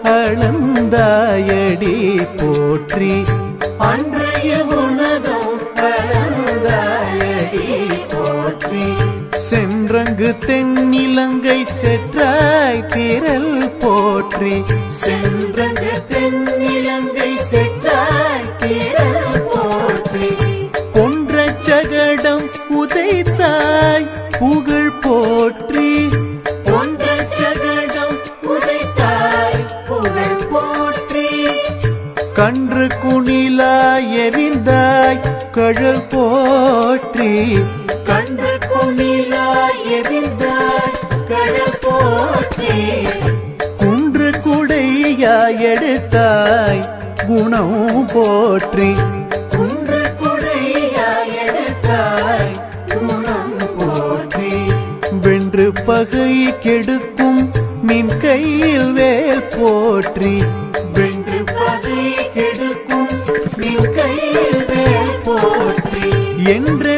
அளந்தாயடி போற்றி அன்றைய உலகம் அளந்தாயடி போற்றி சென்றங்கு தென்னிலங்கை செற்றாய் திரள் போற்றி சென்றங்கு தென்னிலங்கை செற்றாய் திரள் போற்றி கொன்ற சகடம் உதைத்தாய் புகழ் போற்றி கொன்ற சகடம் உதைத்தாய் புகழ் போற்றி கன்று குணிலாய் எரிந்தாய் கழல் போற்றி கன்று குணிலாய் எரிந்தாய் கழல் போற்றி குன்று குடையாய் எடுத்தாய் குணம் போற்றி குன்று குடையாய் எடுத்தாய் குணம் போற்றி வென்று பகை கெடுக்கும் நின் கையில் வேல் போற்றி வென்று பகை கெடுக்கும் நின் கையில் வேல் போற்றி என்ற